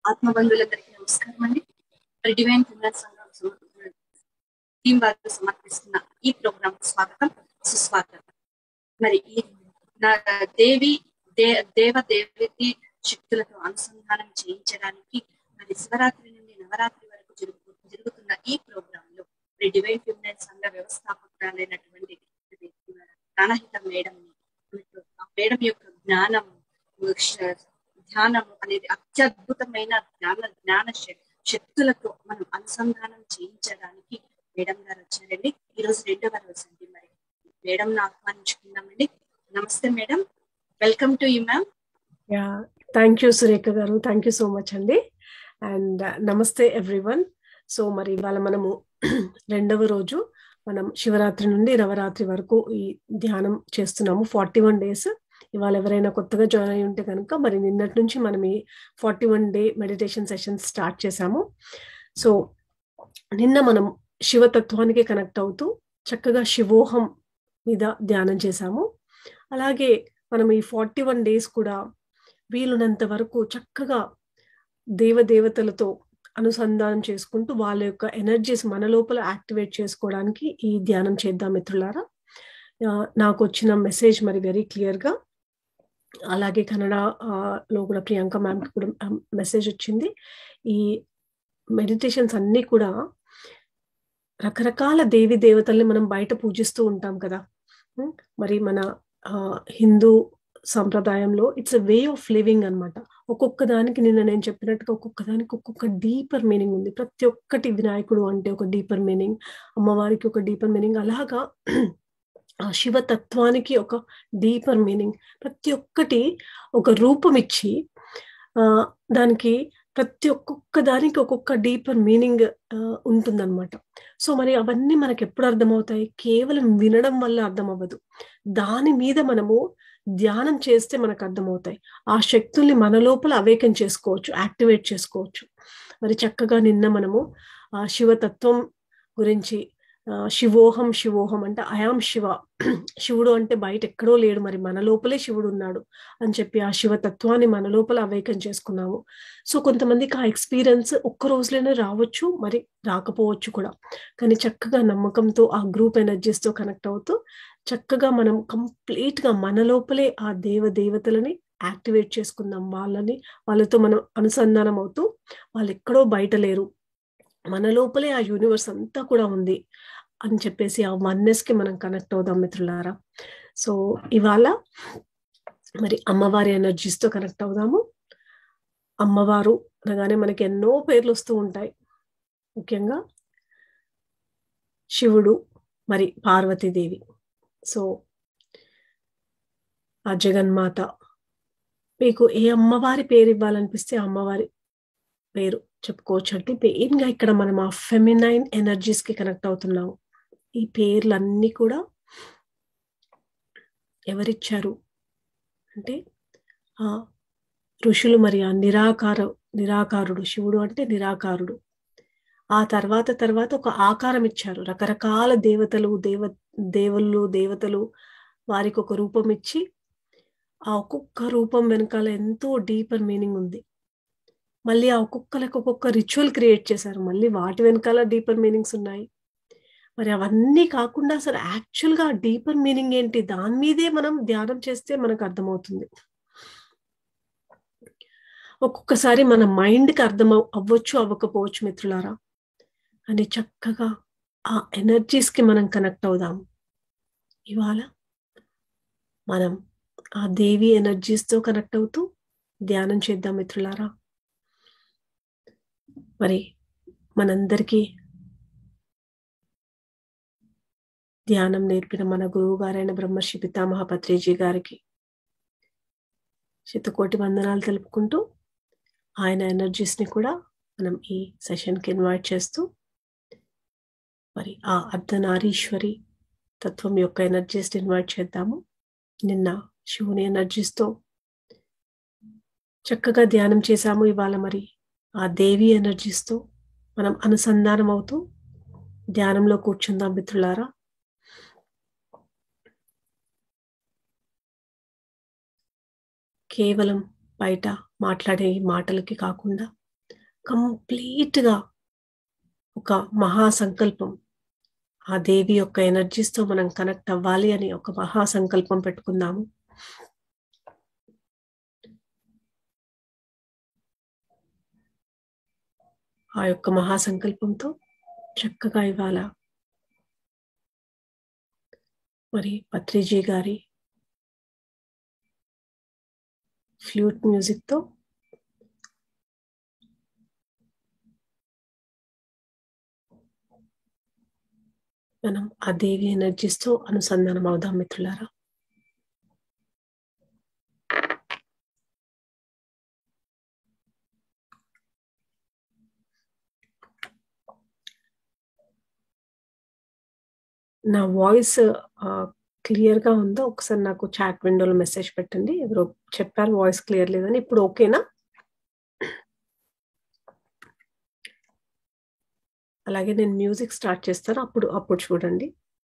ఆత్మబంధువులందరికీ నమస్కారం అండి మరి డివైన్ ఫింగర్ సంఘం టీం వారు సమర్పిస్తున్న ఈ ప్రోగ్రామ్ స్వాగతం సుస్వాగతం మరి ఈ నా దేవి దే దేవ దేవతి శక్తులతో అనుసంధానం చేయించడానికి మరి శివరాత్రి నుండి నవరాత్రి వరకు జరుగు జరుగుతున్న ఈ ప్రోగ్రామ్ లో మరి డివైన్ ఫిమినైన్ సంఘ వ్యవస్థాపకురాలైనటువంటి ప్రాణహిత మేడం ఆ మేడం యొక్క జ్ఞానం ధ్యానం అనేది అత్యద్భుతమైన జ్ఞాన జ్ఞాన శక్తులతో మనం అనుసంధానం చేయించడానికి మేడం గారు వచ్చారండి ఈరోజు రెండవ రోజు అండి మరి మేడం ఆహ్వానించుకున్నామండి నమస్తే madam welcome to you ma'am yeah thank you Surekha garu thank you so much అండి అండ్ నమస్తే ఎవ్రీవన్ సో మరి ఇవాళ మనము రెండవ రోజు మనం శివరాత్రి నుండి నవరాత్రి వరకు ఈ ధ్యానం చేస్తున్నాము ఫార్టీ వన్ డేస్ ఇవాళ ఎవరైనా కొత్తగా జాయిన్ అయి ఉంటే కనుక మరి నిన్నటి నుంచి మనం ఈ forty one day meditation session start చేశాము సో నిన్న మనం శివతత్వానికి కనెక్ట్ అవుతూ చక్కగా శివోహం మీద ధ్యానం చేశాము అలాగే మనం ఈ ఫార్టీ వన్ డేస్ కూడా వీలున్నంత వరకు చక్కగా దేవదేవతలతో అనుసంధానం చేసుకుంటూ వాళ్ళ యొక్క ఎనర్జీస్ మన లోపల యాక్టివేట్ చేసుకోవడానికి ఈ ధ్యానం చేద్దాం మిత్రులారా నాకు వచ్చిన మెసేజ్ మరి వెరీ క్లియర్గా అలాగే కన్నడ లో కూడా ప్రియాంక మ్యామ్కి కూడా మెసేజ్ వచ్చింది ఈ మెడిటేషన్స్ అన్నీ కూడా రకరకాల దేవి దేవతల్ని మనం బయట పూజిస్తూ ఉంటాం కదా మరి మన హిందూ సంప్రదాయంలో it's a way of living అనమాట ఒక్కొక్క దానికి నిన్న నేను చెప్పినట్టుగా ఒక్కొక్క దానికి ఒక్కొక్క డీపర్ మీనింగ్ ఉంది ప్రతి ఒక్కటి వినాయకుడు అంటే ఒక డీపర్ మీనింగ్ అమ్మవారికి ఒక డీపర్ మీనింగ్ అలాగా ఆ శివతత్వానికి ఒక డీపర్ మీనింగ్ ప్రతి ఒక్కటి ఒక రూపం ఇచ్చి ఆ దానికి ప్రతి ఒక్కొక్క దానికి ఒక్కొక్క డీపర్ మీనింగ్ ఉంటుందన్నమాట సో మరి అవన్నీ మనకు ఎప్పుడు అర్థమవుతాయి కేవలం వినడం వల్ల అర్థం అవ్వదు దాని మీద మనము ధ్యానం చేస్తే మనకు అర్థమవుతాయి ఆ శక్తుల్ని మన లోపల అవేకం చేసుకోవచ్చు యాక్టివేట్ చేసుకోవచ్చు మరి చక్కగా నిన్న మనము ఆ శివతత్వం గురించి శివోహం శివోహం అంటే అయాం శివ శివుడు అంటే బయట ఎక్కడో లేడు మరి మన లోపలే శివుడు ఉన్నాడు అని చెప్పి ఆ శివతత్వాన్ని మన లోపల అవేకం చేసుకున్నాము సో కొంతమందికి ఆ ఎక్స్పీరియన్స్ ఒక్క రోజులోనే రావచ్చు మరి రాకపోవచ్చు కూడా కానీ చక్కగా నమ్మకంతో ఆ గ్రూప్ ఎనర్జీస్తో కనెక్ట్ అవుతూ చక్కగా మనం కంప్లీట్ గా మన లోపలే ఆ దేవ దేవతలని యాక్టివేట్ చేసుకుందాం వాళ్ళని వాళ్ళతో మనం అనుసంధానం అవుతూ వాళ్ళు ఎక్కడో బయట లేరు మన లోపలే ఆ యూనివర్స్ అంతా కూడా ఉంది అని చెప్పేసి ఆ వన్నెస్ కి మనం కనెక్ట్ అవుదాం మిత్రులారా సో ఇవాళ మరి అమ్మవారి ఎనర్జీస్ తో కనెక్ట్ అవుదాము అమ్మవారు అనగానే మనకి ఎన్నో పేర్లు వస్తూ ఉంటాయి ముఖ్యంగా శివుడు మరి పార్వతీదేవి సో ఆ జగన్మాత మీకు ఏ అమ్మవారి పేరు ఇవ్వాలనిపిస్తే అమ్మవారి పేరు చెప్పుకోవచ్చు అంటే మెయిన్గా ఇక్కడ మనం ఆ ఫెమినైన్ ఎనర్జీస్ కి కనెక్ట్ అవుతున్నాము ఈ పేర్లన్నీ కూడా ఎవరిచ్చారు అంటే ఆ ఋషులు మరి ఆ నిరాకార నిరాకారుడు శివుడు అంటే నిరాకారుడు ఆ తర్వాత తర్వాత ఒక ఆకారం ఇచ్చారు రకరకాల దేవతలు దేవ దేవుళ్ళు దేవతలు వారికి ఒక రూపం ఇచ్చి ఆ ఒక్కొక్క రూపం వెనకాల ఎంతో డీపర్ మీనింగ్ ఉంది మళ్ళీ ఆ ఒక్కొక్కరికి ఒక్కొక్క రిచువల్ క్రియేట్ చేశారు మళ్ళీ వాటి వెనకాల డీపర్ మీనింగ్స్ ఉన్నాయి మరి అవన్నీ కాకుండా అసలు యాక్చువల్గా డీపర్ మీనింగ్ ఏంటి దాని మీదే మనం ధ్యానం చేస్తే మనకు అర్థమవుతుంది ఒక్కొక్కసారి మన మైండ్కి అర్థం అవ్వచ్చు అవ్వకపోవచ్చు మిత్రులారా అని చక్కగా ఆ ఎనర్జీస్కి మనం కనెక్ట్ అవుదాం ఇవాళ మనం ఆ దేవి ఎనర్జీస్తో కనెక్ట్ అవుతూ ధ్యానం చేద్దాం మిత్రులారా మరి మనందరికీ ధ్యానం నేర్పిన మన గురువు గారైన బ్రహ్మర్షి పితామహ పత్రిజీ గారికి శతకోటి వందనాలు తెలుపుకుంటూ ఆయన ఎనర్జీస్ని కూడా మనం ఈ సెషన్కి ఇన్వైట్ చేస్తూ మరి ఆ అర్ధనారీశ్వరి తత్వం యొక్క ఎనర్జీస్ని ఇన్వైట్ చేద్దాము నిన్న శివుని ఎనర్జీస్తో చక్కగా ధ్యానం చేశాము ఇవాళ మరి ఆ దేవి ఎనర్జీస్తో మనం అనుసంధానం అవుతూ ధ్యానంలో కూర్చుందాం మిత్రులారా కేవలం బయట మాట్లాడే మాటలకి కాకుండా కంప్లీట్గా ఒక మహాసంకల్పం ఆ దేవి యొక్క ఎనర్జీస్తో మనం కనెక్ట్ అవ్వాలి అని ఒక మహాసంకల్పం పెట్టుకుందాము ఆ యొక్క మహాసంకల్పంతో చక్కగా ఇవాళ మరి పత్రిజీ గారి ఫ్లూట్ మ్యూజిక్తో మనం ఆ దేవి ఎనర్జీస్తో అనుసంధానం అవుదాం మిత్రులారా నా వాయిస్ క్లియర్ గా ఉందో ఒకసారి నాకు చాట్ విండోలో మెసేజ్ పెట్టండి ఎవరో చెప్పారు వాయిస్ క్లియర్ లేదని ఇప్పుడు ఓకేనా అలాగే నేను మ్యూజిక్ స్టార్ట్ చేస్తాను అప్పుడు అప్పుడు చూడండి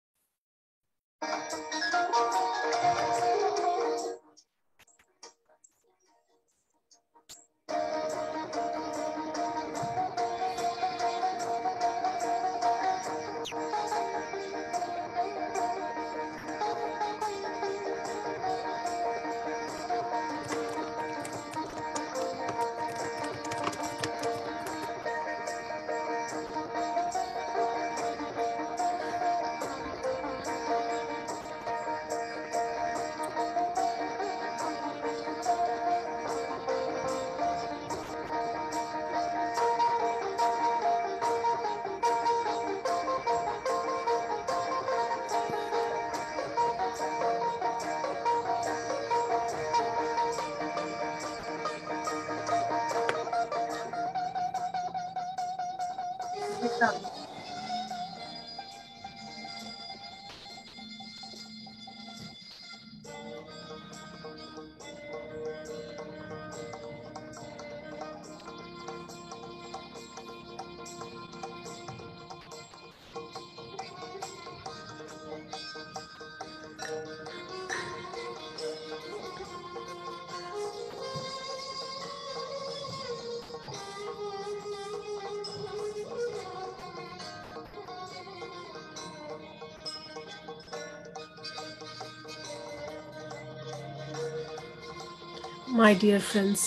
మై డియర్ ఫ్రెండ్స్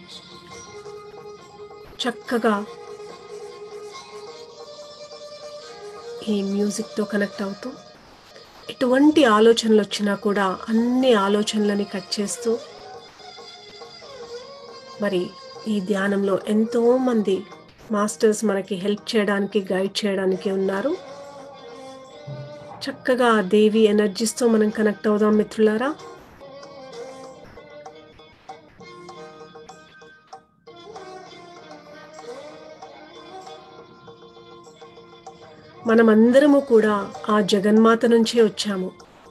చక్కగా ఈ మ్యూజిక్తో కనెక్ట్ అవుతూ ఎటువంటి ఆలోచనలు వచ్చినా కూడా అన్ని ఆలోచనలని కట్ చేస్తూ మరి ఈ ధ్యానంలో ఎంతో మంది మాస్టర్స్ మనకి హెల్ప్ చేయడానికి గైడ్ చేయడానికి ఉన్నారు చక్కగా ఆ దేవి ఎనర్జీస్తో మనం కనెక్ట్ అవుదాం మిత్రులారా మనమందరము కూడా ఆ జగన్మాత నుంచే వచ్చాము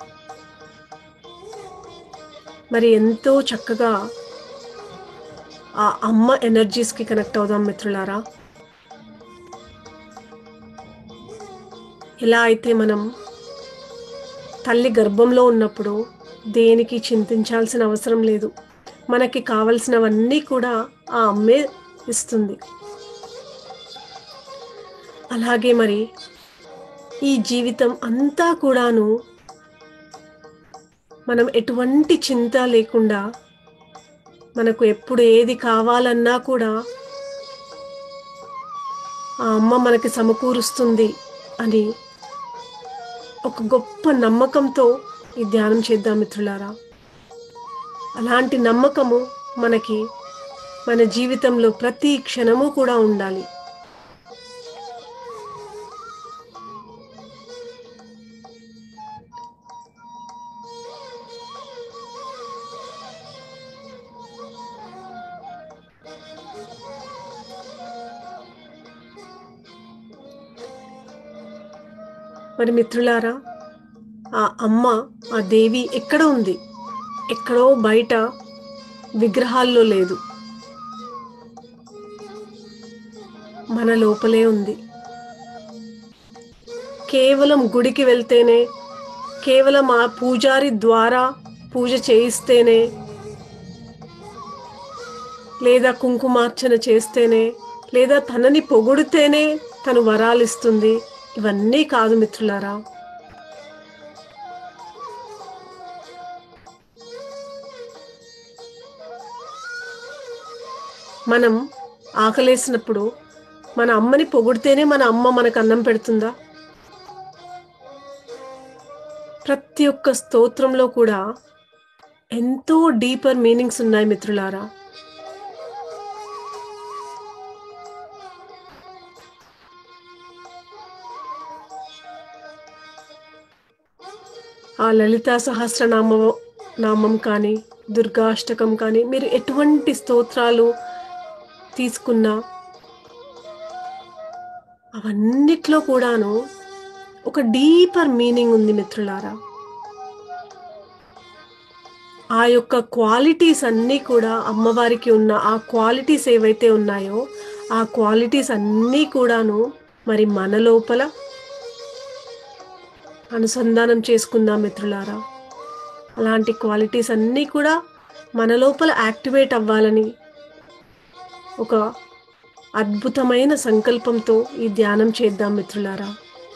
మరి ఎంతో చక్కగా ఆ అమ్మ ఎనర్జీస్కి కనెక్ట్ అవుదాం మిత్రులారా ఎలా అయితే మనం తల్లి గర్భంలో ఉన్నప్పుడు దేనికి చింతించాల్సిన అవసరం లేదు మనకి కావలసినవన్నీ కూడా ఆ అమ్మే ఇస్తుంది అలాగే మరి ఈ జీవితం అంతా కూడాను మనం ఎటువంటి చింత లేకుండా మనకు ఎప్పుడు ఏది కావాలన్నా కూడా ఆ అమ్మ మనకి సమకూరుస్తుంది అని ఒక గొప్ప నమ్మకంతో ఈ ధ్యానం చేద్దాం మిత్రులారా అలాంటి నమ్మకము మనకి మన జీవితంలో ప్రతి క్షణము కూడా ఉండాలి మరి మిత్రులారా ఆ అమ్మ ఆ దేవి ఎక్కడ ఉంది ఎక్కడో బయట విగ్రహాల్లో లేదు మన లోపలే ఉంది కేవలం గుడికి వెళ్తేనే కేవలం ఆ పూజారి ద్వారా పూజ చేయిస్తేనే లేదా కుంకుమార్చన చేస్తేనే లేదా తనని పొగుడితేనే తను వరాలు ఇస్తుంది ఇవన్నీ కాదు మిత్రులారా మనం ఆకలేసినప్పుడు మన అమ్మని పొగిడితేనే మన అమ్మ మనకు అన్నం పెడుతుందా ప్రతి ఒక్క స్తోత్రంలో కూడా ఎంతో డీపర్ మీనింగ్స్ ఉన్నాయి మిత్రులారా ఆ లలితా సహస్రనామ నామం కానీ దుర్గాష్టకం కానీ మీరు ఎటువంటి స్తోత్రాలు తీసుకున్నా అవన్నిట్లో కూడాను ఒక డీపర్ మీనింగ్ ఉంది మిత్రులారా ఆ యొక్క క్వాలిటీస్ అన్నీ కూడా అమ్మవారికి ఉన్న ఆ క్వాలిటీస్ ఏవైతే ఉన్నాయో ఆ క్వాలిటీస్ అన్నీ కూడాను మరి మన లోపల అనుసంధానం చేసుకుందాం మిత్రులారా అలాంటి క్వాలిటీస్ అన్నీ కూడా మన లోపల యాక్టివేట్ అవ్వాలని ఒక అద్భుతమైన సంకల్పంతో ఈ ధ్యానం చేద్దాం మిత్రులారా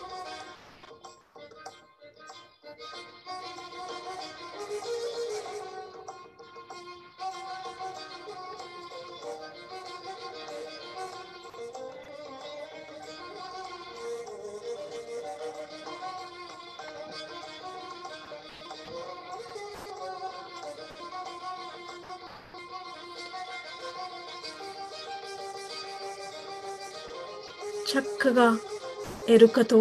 చక్కగా ఎరుకతో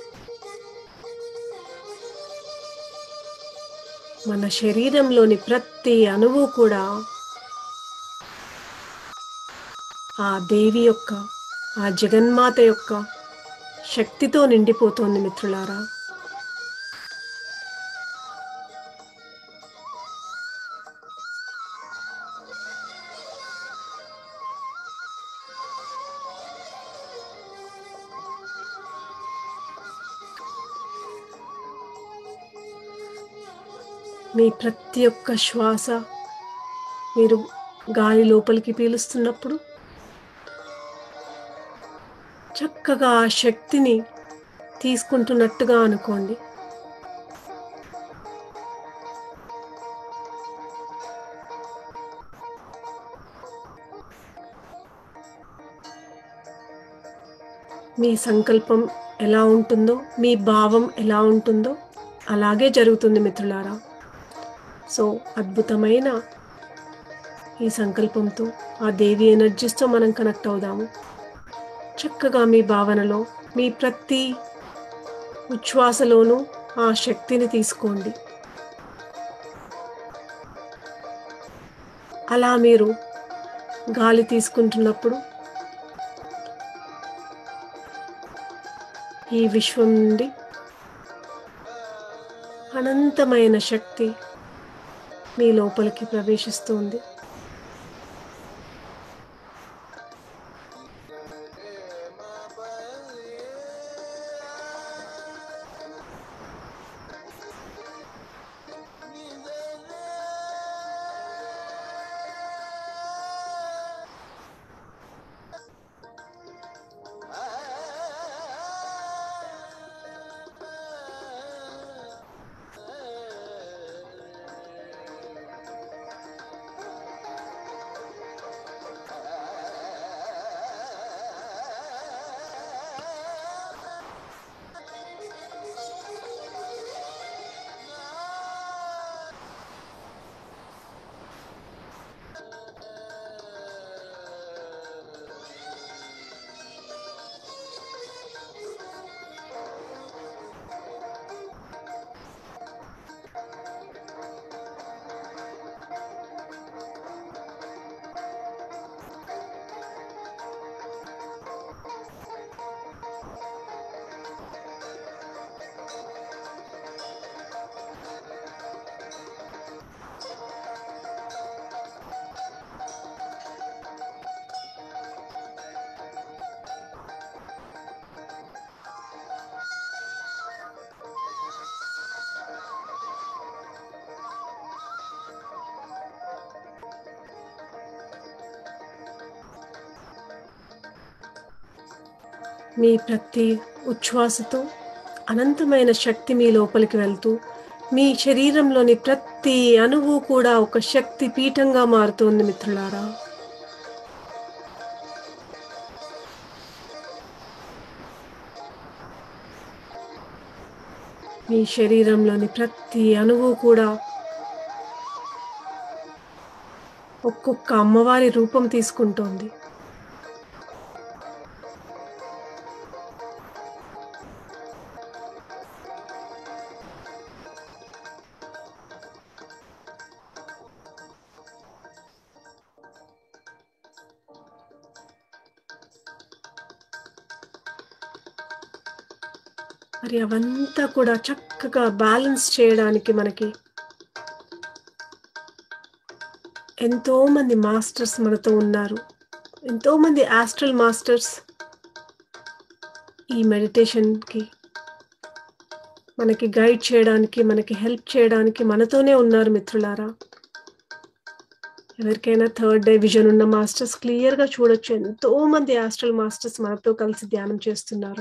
మన శరీరంలోని ప్రతి అణువు కూడా ఆ దేవి యొక్క ఆ జగన్మాత యొక్క శక్తితో నిండిపోతోంది మిత్రులారా మీ ప్రతి ఒక్క శ్వాస మీరు గాలి లోపలికి పీలుస్తున్నప్పుడు చక్కగా ఆ శక్తిని తీసుకుంటున్నట్టుగా అనుకోండి మీ సంకల్పం ఎలా ఉంటుందో మీ భావం ఎలా ఉంటుందో అలాగే జరుగుతుంది మిత్రులారా సో అద్భుతమైన ఈ సంకల్పంతో ఆ దేవి ఎనర్జీస్తో మనం కనెక్ట్ అవుదాము చక్కగా మీ భావనలో మీ ప్రతి ఉచ్ఛ్వాసలోనూ ఆ శక్తిని తీసుకోండి అలా మీరు గాలి తీసుకుంటున్నప్పుడు ఈ విశ్వం నుండి అనంతమైన శక్తి మీ లోపలికి ప్రవేశిస్తుంది ఆ మీ ప్రతి ఉచ్ఛ్వాసతో అనంతమైన శక్తి మీ లోపలికి వెళ్తూ మీ శరీరంలోని ప్రతి అణువు కూడా ఒక శక్తి పీఠంగా మారుతోంది మిత్రులారా మీ శరీరంలోని ప్రతి అణువు కూడా ఒక్కొక్క అమ్మవారి రూపం తీసుకుంటోంది మరి అవంతా కూడా చక్కగా బ్యాలెన్స్ చేయడానికి మనకి ఎంతో మంది మాస్టర్స్ మనతో ఉన్నారు ఎంతో మంది ఆస్ట్రల్ మాస్టర్స్ ఈ మెడిటేషన్కి మనకి గైడ్ చేయడానికి మనకి హెల్ప్ చేయడానికి మనతోనే ఉన్నారు మిత్రులారా ఎవరికైనా థర్డ్ డే విజన్ ఉన్న మాస్టర్స్ క్లియర్గా చూడొచ్చు ఎంతో మంది ఆస్ట్రల్ మాస్టర్స్ మనతో కలిసి ధ్యానం చేస్తున్నారు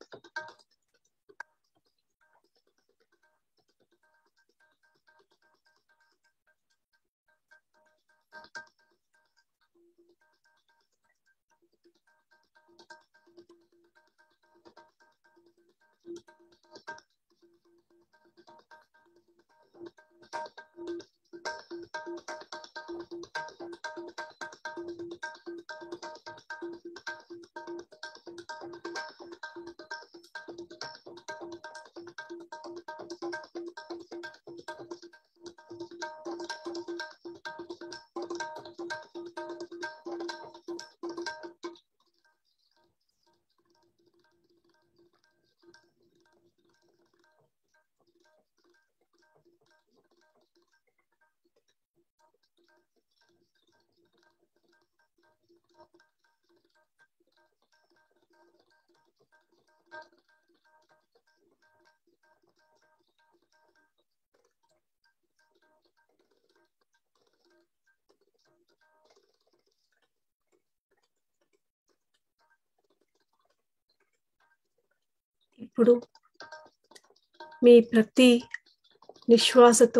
ఇప్పుడు మీ ప్రతి నిశ్వాసతో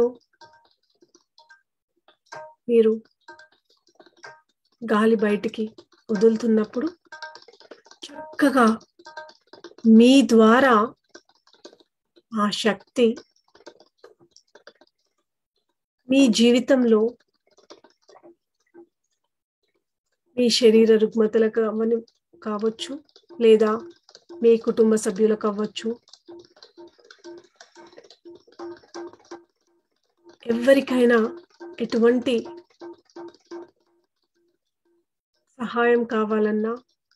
మీరు గాలి బయటికి వదులుతున్నప్పుడు చక్కగా మీ ద్వారా ఆ శక్తి మీ జీవితంలో మీ శరీర రుగ్మతలకు అవని కావచ్చు లేదా మీ కుటుంబ సభ్యులకు అవ్వచ్చు ఎవరికైనా ఎటువంటి సహాయం కావాలన్నా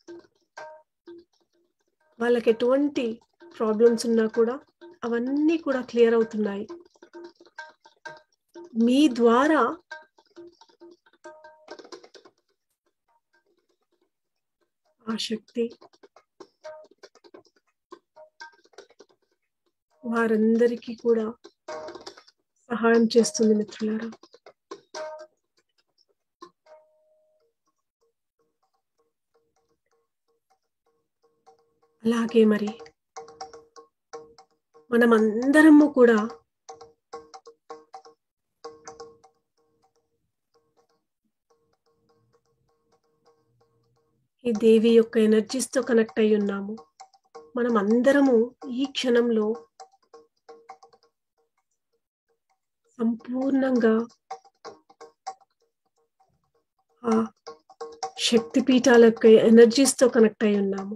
వాళ్ళకి ఎటువంటి ప్రాబ్లమ్స్ ఉన్నా కూడా అవన్నీ కూడా క్లియర్ అవుతున్నాయి మీ ద్వారా ఆ శక్తి వారందరికీ కూడా సహాయం చేస్తుంది మిత్రులారా అలాగే మరి మనమందరము కూడా ఈ దేవి యొక్క ఎనర్జీస్తో కనెక్ట్ అయి ఉన్నాము మనం అందరము ఈ క్షణంలో సంపూర్ణంగా ఆ శక్తి పీఠాల యొక్క ఎనర్జీస్తో కనెక్ట్ అయి ఉన్నాము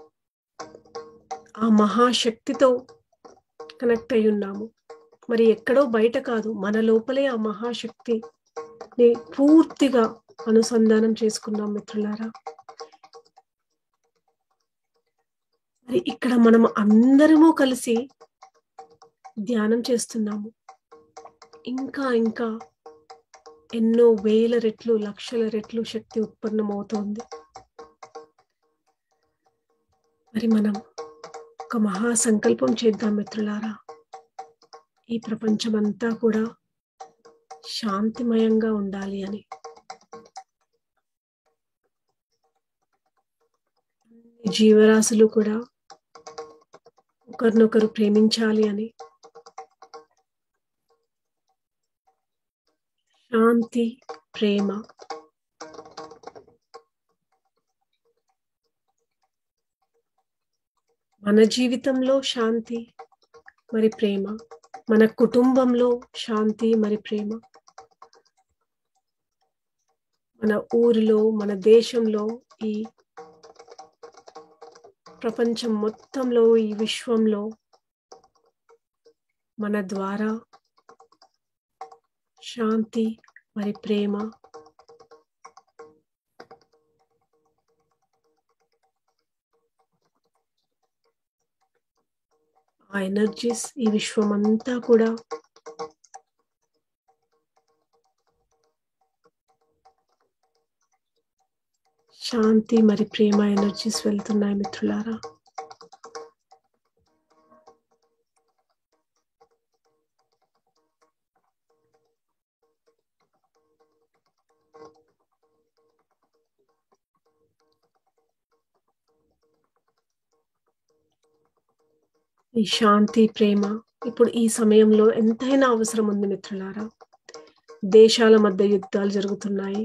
ఆ మహాశక్తితో కనెక్ట్ అయి ఉన్నాము మరి ఎక్కడో బయట కాదు మన లోపలే ఆ మహాశక్తిని పూర్తిగా అనుసంధానం చేసుకున్నాం మిత్రులారా మరి ఇక్కడ మనం అందరము కలిసి ధ్యానం చేస్తున్నాము ఇంకా ఇంకా ఎన్నో వేల రెట్లు లక్షల రెట్లు శక్తి ఉత్పన్నమవుతోంది మరి మనం ఒక మహా సంకల్పం చేద్దాం మిత్రులారా ఈ ప్రపంచమంతా కూడా శాంతిమయంగా ఉండాలి అని జీవరాశులు కూడా ఒకరినొకరు ప్రేమించాలి అని శాంతి ప్రేమ మన జీవితంలో శాంతి మరి ప్రేమ మన కుటుంబంలో శాంతి మరి ప్రేమ మన ఊరిలో మన దేశంలో ఈ ప్రపంచం మొత్తంలో ఈ విశ్వంలో మన ద్వారా శాంతి మరి ప్రేమ ఆ ఎనర్జీస్ ఈ విశ్వం అంతా కూడా శాంతి మరి ప్రేమ ఎనర్జీస్ వెళ్తున్నాయి మిత్రులారా ఈ శాంతి ప్రేమ ఇప్పుడు ఈ సమయంలో ఎంతైనా అవసరం ఉంది మిత్రులారా దేశాల మధ్య యుద్ధాలు జరుగుతున్నాయి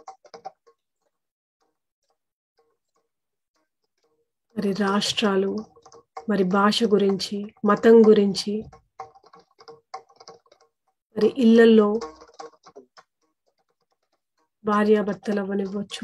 మరి రాష్ట్రాలు మరి భాష గురించి మతం గురించి మరి ఇళ్లలో భార్యాభర్తలు అవ్వనివ్వచ్చు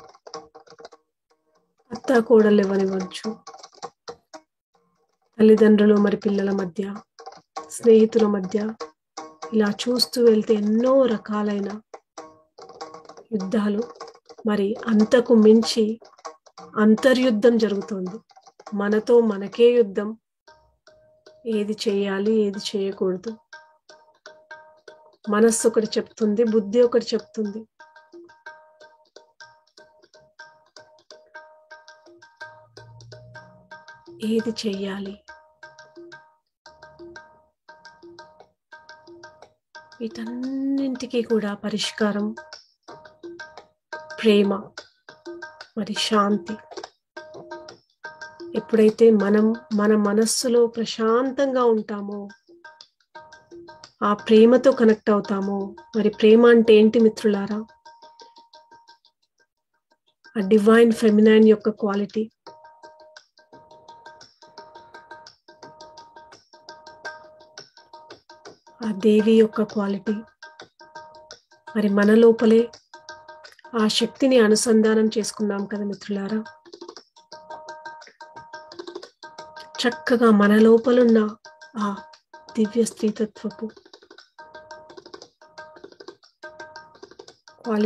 అత్త కోడలు ఇవ్వనివ్వచ్చు తల్లిదండ్రులు మరి పిల్లల మధ్య స్నేహితుల మధ్య ఇలా చూస్తూ వెళ్తే ఎన్నో రకాలైన యుద్ధాలు మరి అంతకు మించి అంతర్యుద్ధం జరుగుతుంది మనతో మనకే యుద్ధం ఏది చేయాలి ఏది చేయకూడదు మనస్సు ఒకటి చెప్తుంది బుద్ధి ఒకటి చెప్తుంది ఏది చెయ్యాలి వీటన్నింటికి కూడా పరిష్కారం ప్రేమ మరి శాంతి ఎప్పుడైతే మనం మన మనస్సులో ప్రశాంతంగా ఉంటామో ఆ ప్రేమతో కనెక్ట్ అవుతామో మరి ప్రేమ అంటే ఏంటి మిత్రులారా ఆ డివైన్ ఫెమినైన్ యొక్క క్వాలిటీ ఆ దేవి యొక్క క్వాలిటీ మరి మన లోపలే ఆ శక్తిని అనుసంధానం చేసుకున్నాం కదా మిత్రులారా చక్కగా మన లోపలున్న ఆ దివ్య స్త్రీతత్వపు